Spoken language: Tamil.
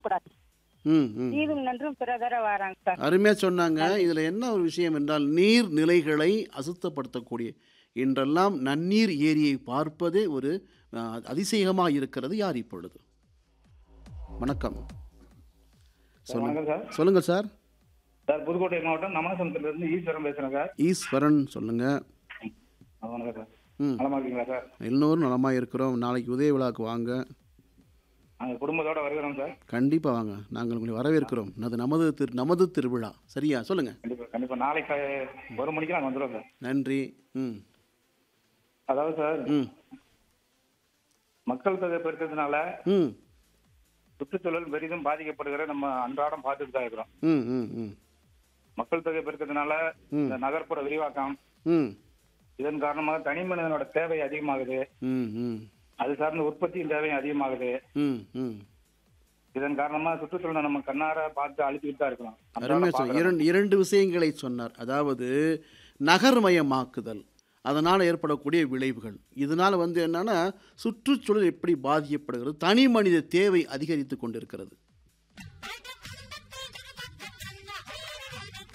கூடாது ம் ம் தீதும் நன்றும் பிறதர வாராங்க சார் அருமையாக சொன்னாங்க இதில் என்ன ஒரு விஷயம் என்றால் நீர் நிலைகளை அசுத்தப்படுத்தக்கூடிய இன்றெல்லாம் நன்னீர் ஏரியை பார்ப்பதே ஒரு அஹ், அதிசயமாக இருக்கிறது யார் இப்பொழுது வணக்கம் சொல்லுங்க வணக்கம் சார் சொல்லுங்க சார் சார் புதுக்கோட்டை மாவட்டம் நமனசனத்துல இருந்து ஈஸ்வரன் பேசுறேன் சார் ஈஸ்வரன் சொல்லுங்க ஆ, வணக்கம் சார் ம் நலமா இருக்கீங்களா சார் எல்லோரும் நலமாக இருக்கிறோம் நாளைக்கு உதய விழாக்கு வாங்க நாங்கள் குடும்பத்தோட வருகிறோம் சார் கண்டிப்பாக வாங்க நாங்கள் உங்களை வரவேற்கிறோம் அது நமது திரு நமது திருவிழா சரியா சொல்லுங்க கண்டிப்பா கண்டிப்பா நாளைக்கு ஒரு மணிக்கு நாங்கள் வந்துடுவோம் சார் நன்றி ம் அதாவது சார் ம் மக்கள் தொகை பெருக்கிறதுனால ம் சுற்றுச்சூழல் பெரிதும் பாதிக்கப்படுகிற நம்ம அன்றாடம் பார்த்துட்டு தான் இருக்கிறோம் ம் ம் ம் மக்கள் தொகை பெருக்கிறதுனால ம். இந்த நகர்ப்புற விரிவாக்கம் ம் இதன் காரணமாக தனி மனிதனோட தேவை அதிகமாகுது ம் ம் அது சார்ந்த உற்பத்தியின் தேவை அதிகமாகுது ம் ம் இதன் காரணமா சுற்றுச்சூழலை நம்ம கண்ணார பார்த்து அழிச்சுக்கிட்டு தான் இருக்கிறோம் அருமையாக அன்றாடம் சொல் பார்க்கிறோம். இரண்டு இரண்டு விஷயங்களை சொன்னார் அதாவது நகர்மயமாக்குதல் அதனால் ஏற்படக்கூடிய விளைவுகள் இதனால் வந்து என்னன்னா சுற்றுச்சூழல் எப்படி பாதிக்கப்படுகிறது தனி மனித தேவை அதிகரித்து கொண்டிருக்கிறது